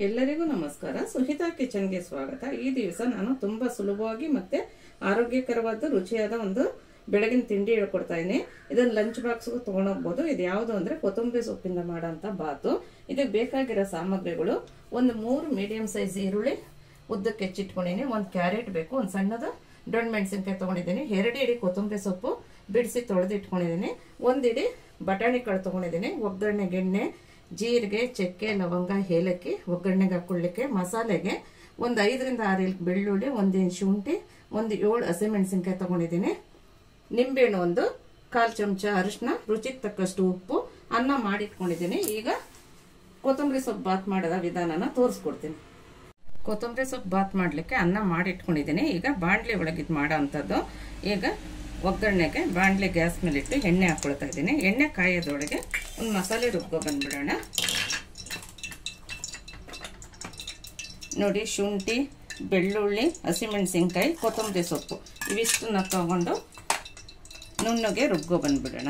ಎಲ್ಲರಿಗೂ ನಮಸ್ಕಾರ ಸುಹಿತಾ ಕಿಚನ್ಗೆ ಸ್ವಾಗತ ಈ ದಿವಸ ನಾನು ತುಂಬಾ ಸುಲಭವಾಗಿ ಮತ್ತೆ ಆರೋಗ್ಯಕರವಾದ ರುಚಿಯಾದ ಒಂದು ಬೆಳಗಿನ ತಿಂಡಿ ಹೇಳ್ಕೊಡ್ತಾ ಇದ್ದೀನಿ ಇದನ್ನ ಲಂಚ್ ಬಾಕ್ಸ್ಗೂ ತೊಗೊಂಡೋಗ್ಬೋದು ಇದು ಯಾವುದು ಅಂದ್ರೆ ಕೊತ್ತಂಬರಿ ಸೊಪ್ಪಿಂದ ಮಾಡೋಂಥ ಬಾತು ಇದಕ್ಕೆ ಬೇಕಾಗಿರೋ ಸಾಮಗ್ರಿಗಳು ಒಂದು ಮೂರು ಮೀಡಿಯಂ ಸೈಜ್ ಈರುಳ್ಳಿ ಉದ್ದಕ್ಕೆ ಹೆಚ್ಚಿಟ್ಕೊಂಡಿನಿ ಒಂದು ಕ್ಯಾರೆಟ್ ಬೇಕು ಒಂದು ಸಣ್ಣದು ದೊಡ್ಡ ಮೆಣಸಿನ್ಕಾಯಿ ತೊಗೊಂಡಿದ್ದೀನಿ ಎರಡು ಇಡಿ ಕೊತ್ತಂಬರಿ ಸೊಪ್ಪು ಬಿಡಿಸಿ ತೊಳೆದು ಇಟ್ಕೊಂಡಿದ್ದೀನಿ ಒಂದು ಇಡಿ ಬಟಾಣಿ ಕಾಳು ತೊಗೊಂಡಿದ್ದೀನಿ ಒಗ್ಗರಣೆಗೆ ಎಣ್ಣೆ ಜೀರಿಗೆ ಚಕ್ಕೆ ಲವಂಗ ಏಲಕ್ಕಿ ಒಗ್ಗರಣೆಗೆ ಹಾಕೊಳ್ಳಿಕ್ಕೆ ಮಸಾಲೆಗೆ ಒಂದು ಐದರಿಂದ ಆರು ಇಲ್ ಬೆಳ್ಳುಳ್ಳಿ ಒಂದು ಇಂಚ್ ಶುಂಠಿ ಒಂದು ಏಳು ಹಸಿಮೆಣಸಿನ್ಕಾಯಿ ತೊಗೊಂಡಿದ್ದೀನಿ ನಿಂಬೆಹಣ್ಣು ಒಂದು ಕಾಲು ಚಮಚ ಅರಿಶಿನ ರುಚಿಗೆ ತಕ್ಕಷ್ಟು ಉಪ್ಪು ಅನ್ನ ಮಾಡಿಟ್ಕೊಂಡಿದ್ದೀನಿ ಈಗ ಕೊತ್ತಂಬರಿ ಸೊಪ್ಪು ಬಾತ್ ಮಾಡೋದ ವಿಧಾನನ ತೋರಿಸ್ಕೊಡ್ತೀನಿ ಕೊತ್ತಂಬರಿ ಸೊಪ್ಪು ಬಾತ್ ಮಾಡಲಿಕ್ಕೆ ಅನ್ನ ಮಾಡಿಟ್ಕೊಂಡಿದ್ದೀನಿ ಈಗ ಬಾಣಲಿ ಒಳಗೆ ಇದು ಮಾಡೋ ಅಂಥದ್ದು ಈಗ ಒಗ್ಗರಣೆಗೆ ಬಾಣಲಿ ಗ್ಯಾಸ್ ಮೇಲೆ ಇಟ್ಟು ಎಣ್ಣೆ ಹಾಕ್ಕೊಳ್ತಾ ಇದ್ದೀನಿ ಎಣ್ಣೆ ಕಾಯೋದ್ರೊಳಗೆ ಒಂದು ಮಸಾಲೆ ರುಬ್ಕೊ ಬಂದ್ಬಿಡೋಣ ನೋಡಿ ಶುಂಠಿ ಬೆಳ್ಳುಳ್ಳಿ ಹಸಿಮೆಣಸಿನ್ಕಾಯಿ ಕೊತ್ತಂಬರಿ ಸೊಪ್ಪು ಇವಿಷ್ಟನ್ನ ತಗೊಂಡು ನುಣ್ಣಗೆ ರುಬ್ಕೊ ಬಂದ್ಬಿಡೋಣ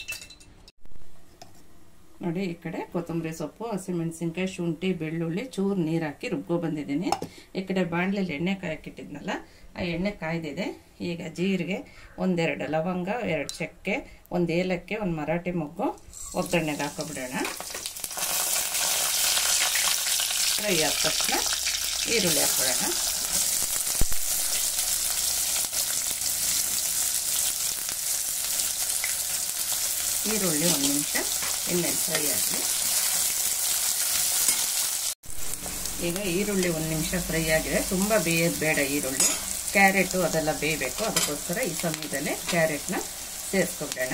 ನೋಡಿ ಈ ಕಡೆ ಕೊತ್ತಂಬರಿ ಸೊಪ್ಪು ಹಸಿಮೆಣಸಿನ್ಕಾಯಿ ಶುಂಠಿ ಬೆಳ್ಳುಳ್ಳಿ ಚೂರು ನೀರು ಹಾಕಿ ರುಬ್ಕೊ ಬಂದಿದ್ದೀನಿ ಈ ಕಡೆ ಬಾಣಲೆಯಲ್ಲಿ ಎಣ್ಣೆ ಕಾಯಕ್ಕಿಟ್ಟಿದ್ನಲ್ಲ ಆ ಎಣ್ಣೆ ಕಾಯ್ದಿದೆ ಈಗ ಜೀರಿಗೆ ಒಂದೆರಡು ಲವಂಗ ಎರಡು ಚಕ್ಕೆ ಒಂದು ಏಲಕ್ಕಿ ಒಂದು ಮರಾಠಿ ಮೊಗ್ಗು ಒಗ್ಗರಣೆಗೆ ಹಾಕೊಬಿಡೋಣ ಫ್ರೈ ಆದ ತಕ್ಷಣ ಈರುಳ್ಳಿ ಹಾಕೊಳ್ಳೋಣ ಈರುಳ್ಳಿ ಒಂದು ನಿಮಿಷ ಎಣ್ಣೆಲಿ ಫ್ರೈ ಆಗಲಿ ಈಗ ಈರುಳ್ಳಿ ಒಂದು ನಿಮಿಷ ಫ್ರೈ ಆಗಿದೆ ತುಂಬ ಬೇಯೋದು ಬೇಡ ಈರುಳ್ಳಿ ಕ್ಯಾರೆಟು ಅದೆಲ್ಲ ಬೇಯಬೇಕು ಅದಕ್ಕೋಸ್ಕರ ಈ ಸಮಯದಲ್ಲೇ ಕ್ಯಾರೆಟ್ನ ಸೇರಿಸ್ಕೊಬಿಡೋಣ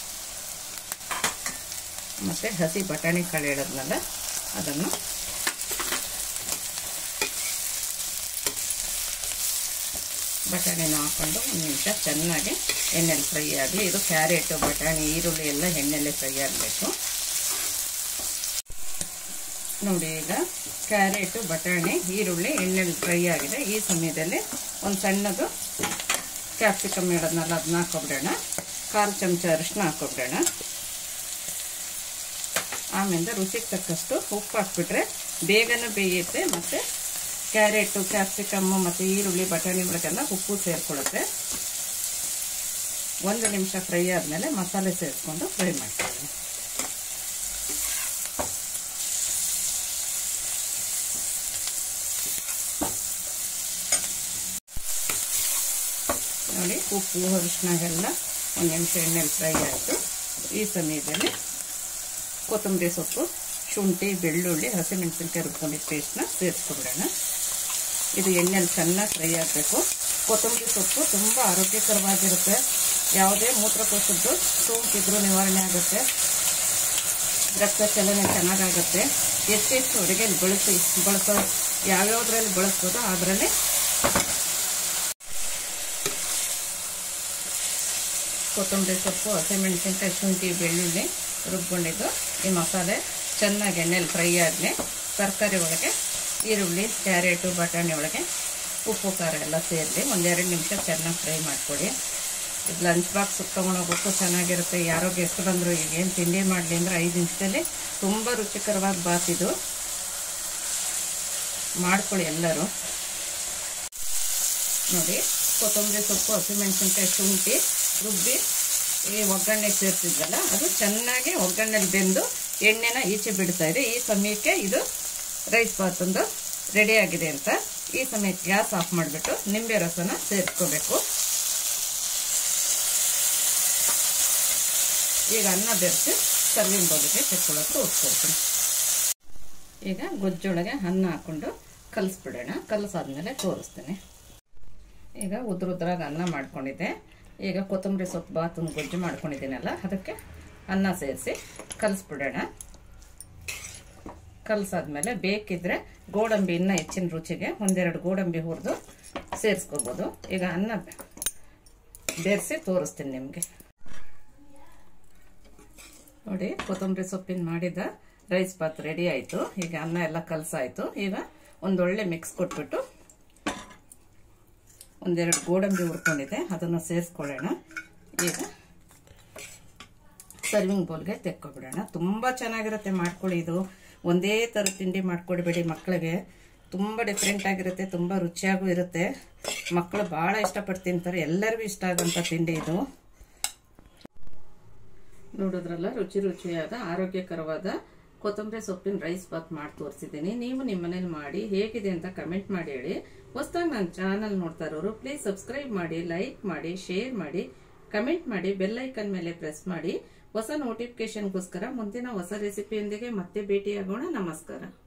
ಮತ್ತು ಹಸಿ ಬಟಾಣಿ ಕಾಳು ಹೇಳೋದ್ನಲ್ಲ ಅದನ್ನು ಬಟಾಣಿನ ಹಾಕ್ಕೊಂಡು ಒಂದು ನಿಮಿಷ ಚೆನ್ನಾಗಿ ಎಣ್ಣೆಲಿ ಫ್ರೈ ಆಗಲಿ ಇದು ಕ್ಯಾರೆಟು ಬಟಾಣಿ ಈರುಳ್ಳಿ ಎಲ್ಲ ಎಣ್ಣೆಲೆ ಫ್ರೈ ಆಗಬೇಕು ನೋಡಿ ಈಗ ಕ್ಯಾರೆಟು ಬಟಾಣಿ ಈರುಳ್ಳಿ ಎಣ್ಣೆಲಿ ಫ್ರೈ ಆಗಿದೆ ಈ ಸಮಯದಲ್ಲಿ ಒಂದು ಸಣ್ಣದು ಕ್ಯಾಪ್ಸಿಕಮ್ ಇಡೋದ್ನಲ್ಲ ಅದನ್ನ ಹಾಕೊಬಿಡೋಣ ಕಾಲು ಚಮಚ ಅರಿಶಿನ ಹಾಕೊಬಿಡೋಣ ಆಮೇಲೆ ರುಚಿಗೆ ತಕ್ಕಷ್ಟು ಉಪ್ಪು ಹಾಕ್ಬಿಟ್ರೆ ಬೇಗನೆ ಬೇಯುತ್ತೆ ಮತ್ತು ಕ್ಯಾರೆಟು ಕ್ಯಾಪ್ಸಿಕಮ್ಮು ಮತ್ತು ಈರುಳ್ಳಿ ಬಟಾಣಿ ಒಳಗೆಲ್ಲ ಉಪ್ಪು ಸೇರಿಕೊಳ್ಳುತ್ತೆ ಒಂದು ನಿಮಿಷ ಫ್ರೈ ಆದಮೇಲೆ ಮಸಾಲೆ ಸೇರಿಸ್ಕೊಂಡು ಫ್ರೈ ಮಾಡ್ತೀವಿ ನೋಡಿ ಉಪ್ಪು ಅರಿಶಿನ ಎಲ್ಲ ಒಂದು ನಿಮಿಷ ಎಣ್ಣೆಲಿ ಫ್ರೈ ಆಯಿತು ಈ ಸಮಯದಲ್ಲಿ ಕೊತ್ತಂಬರಿ ಸೊಪ್ಪು ಶುಂಠಿ ಬೆಳ್ಳುಳ್ಳಿ ಹಸಿಮೆಣಸಿನ್ಕಾಯಿ ರುಬ್ಕೊಂಡಿದ್ದ ಪೇಸ್ಟ್ನ ಸೇರಿಸ್ಕೊಬಿಡೋಣ ಇದು ಎಣ್ಣೆಲಿ ಚೆನ್ನಾಗಿ ಫ್ರೈ ಆಗಬೇಕು ಕೊತ್ತಂಬರಿ ಸೊಪ್ಪು ತುಂಬ ಆರೋಗ್ಯಕರವಾಗಿರುತ್ತೆ ಯಾವುದೇ ಮೂತ್ರಕೋಶದ್ದು ಸೋಂಕಿದ್ರೂ ನಿವಾರಣೆ ಆಗುತ್ತೆ ರಕ್ತ ಚಲನೆ ಚೆನ್ನಾಗಾಗುತ್ತೆ ಹೆಚ್ಚೆಚ್ಚು ಅಡುಗೆ ಬಳಸಿ ಬಳಸೋ ಯಾವ್ಯಾವುದ್ರಲ್ಲಿ ಬಳಸ್ಬೋದೋ ಅದರಲ್ಲಿ ಕೊತ್ತಂಬರಿ ಸೊಪ್ಪು ಹಸಿಮೆಣಸಿನ್ಕಾಯಿ ಶುಂಠಿ ಬೆಳ್ಳುಳ್ಳಿ ರುಬ್ಕೊಂಡಿದ್ದು ಈ ಮಸಾಲೆ ಚೆನ್ನಾಗಿ ಎಣ್ಣೆಲಿ ಫ್ರೈ ಆದಮೇಲೆ ತರಕಾರಿ ಒಳಗೆ ಈರುಳ್ಳಿ ಕ್ಯಾರೆಟು ಬಟಾಣಿ ಒಳಗೆ ಉಪ್ಪು ಖಾರ ಎಲ್ಲ ಸೇರಿಸಿ ಒಂದೆರಡು ನಿಮಿಷ ಚೆನ್ನಾಗಿ ಫ್ರೈ ಮಾಡ್ಕೊಳ್ಳಿ ಇದು ಲಂಚ್ ಬಾಕ್ಸ್ ತೊಗೊಂಡೋಗೋಕ್ಕೂ ಚೆನ್ನಾಗಿರುತ್ತೆ ಯಾರೋ ಗೆಸ್ಟ್ ಬಂದರು ಈಗ ಏನು ತಿಂಡಿ ಮಾಡಲಿ ಅಂದರೆ ಐದು ನಿಮಿಷದಲ್ಲಿ ತುಂಬ ರುಚಿಕರವಾದ ಬಾತ್ ಇದು ಮಾಡ್ಕೊಳ್ಳಿ ಎಲ್ಲರೂ ನೋಡಿ ಕೊತ್ತಂಬರಿ ಸೊಪ್ಪು ಹಸಿಮೆಣಸಿನ್ಕಾಯಿ ಶುಂಠಿ ರುಬ್ಬಿ ಈ ಒಗ್ಗರಣೆಗೆ ಸೇರ್ತಿದ್ವಲ್ಲ ಅದು ಚೆನ್ನಾಗಿ ಒಗ್ಗರಣೆಲಿ ಬೆಂದು ಎಣ್ಣೆನ ಈಚೆ ಬಿಡ್ತಾ ಇದೆ ಈ ಸಮಯಕ್ಕೆ ಇದು ರೈಸ್ ಬಾತೊಂದು ರೆಡಿ ಆಗಿದೆ ಅಂತ ಈ ಸಮಯಕ್ಕೆ ಗ್ಯಾಸ್ ಆಫ್ ಮಾಡಿಬಿಟ್ಟು ನಿಂಬೆ ರಸನ ಸೇರಿಸ್ಕೋಬೇಕು ಈಗ ಅನ್ನ ಬೆರೆಸಿ ಸರ್ವಿಂಗ್ ಬೌಲಿಗೆ ತೆಕ್ಕೊಳ್ಳೋಕೆ ತೋರಿಸ್ಕೊಡ್ತೀನಿ ಈಗ ಗೊಜ್ಜೊಳಗೆ ಅನ್ನ ಹಾಕ್ಕೊಂಡು ಕಲಿಸ್ಬಿಡೋಣ ಕಲಸಾದ್ಮೇಲೆ ತೋರಿಸ್ತೀನಿ ಈಗ ಉದ್ರ ಉದ್ರಾಗ ಅನ್ನ ಮಾಡ್ಕೊಂಡಿದ್ದೆ ಈಗ ಕೊತ್ತಂಬರಿ ಸೊಪ್ಪು ಬಾತನ್ನು ಗೊಜ್ಜು ಮಾಡ್ಕೊಂಡಿದ್ದೀನಲ್ಲ ಅದಕ್ಕೆ ಅನ್ನ ಸೇರಿಸಿ ಕಲಿಸ್ಬಿಡೋಣ ಕಲಸಾದ್ಮೇಲೆ ಬೇಕಿದ್ರೆ ಗೋಡಂಬಿ ಇನ್ನೂ ಹೆಚ್ಚಿನ ರುಚಿಗೆ ಒಂದೆರಡು ಗೋಡಂಬಿ ಹುರಿದು ಸೇರಿಸ್ಕೋಬೋದು ಈಗ ಅನ್ನ ಬೆರೆಸಿ ತೋರಿಸ್ತೀನಿ ನಿಮಗೆ ನೋಡಿ ಕೊತ್ತಂಬರಿ ಸೊಪ್ಪಿನ ಮಾಡಿದ ರೈಸ್ ಬಾತ್ ರೆಡಿ ಆಯಿತು ಈಗ ಅನ್ನ ಎಲ್ಲ ಕಲಸಾಯಿತು ಈಗ ಒಂದೊಳ್ಳೆ ಮಿಕ್ಸ್ ಕೊಟ್ಬಿಟ್ಟು ಒಂದೆರಡು ಗೋಡಂಬಿ ಹುರ್ಕೊಂಡಿದೆ ಅದನ್ನು ಸೇರಿಸ್ಕೊಳ್ಳೋಣ ಈಗ ಸರ್ವಿಂಗ್ ಬೌಲ್ಗೆ ತೆಕ್ಕೊಬಿಡೋಣ ತುಂಬ ಚೆನ್ನಾಗಿರುತ್ತೆ ಮಾಡ್ಕೊಳ್ಳಿ ಇದು ಒಂದೇ ಥರ ತಿಂಡಿ ಮಾಡಿಕೊಡ್ಬೇಡಿ ಮಕ್ಕಳಿಗೆ ತುಂಬ ಡಿಫ್ರೆಂಟ್ ಆಗಿರುತ್ತೆ ತುಂಬ ರುಚಿಯಾಗೂ ಇರುತ್ತೆ ಮಕ್ಕಳು ಭಾಳ ಇಷ್ಟಪಟ್ಟು ತಿಂತಾರೆ ಎಲ್ಲರಿಗೂ ಇಷ್ಟ ಆಗೋಂಥ ತಿಂಡಿ ಇದು ನೋಡೋದ್ರಲ್ಲ ರುಚಿ ರುಚಿಯಾದ ಆರೋಗ್ಯಕರವಾದ ಕೊತ್ತಂಬರಿ ಸೊಪ್ಪಿನ ರೈಸ್ ಬಾತ್ ಮಾಡಿ ತೋರಿಸಿದ್ದೀನಿ ನೀವು ನಿಮ್ಮ ಮನೇಲಿ ಮಾಡಿ ಹೇಗಿದೆ ಅಂತ ಕಮೆಂಟ್ ಮಾಡಿ ಹೇಳಿ ಹೊಸದಾಗಿ ನನ್ನ ಚಾನಲ್ ನೋಡ್ತಾ ಇರೋರು ಪ್ಲೀಸ್ ಸಬ್ಸ್ಕ್ರೈಬ್ ಮಾಡಿ ಲೈಕ್ ಮಾಡಿ ಶೇರ್ ಮಾಡಿ ಕಮೆಂಟ್ ಮಾಡಿ ಬೆಲ್ ಐಕನ್ ಮೇಲೆ ಪ್ರೆಸ್ ಮಾಡಿ ಹೊಸ ನೋಟಿಫಿಕೇಶನ್ಗೋಸ್ಕರ ಮುಂದಿನ ಹೊಸ ರೆಸಿಪಿಯೊಂದಿಗೆ ಮತ್ತೆ ಭೇಟಿಯಾಗೋಣ ನಮಸ್ಕಾರ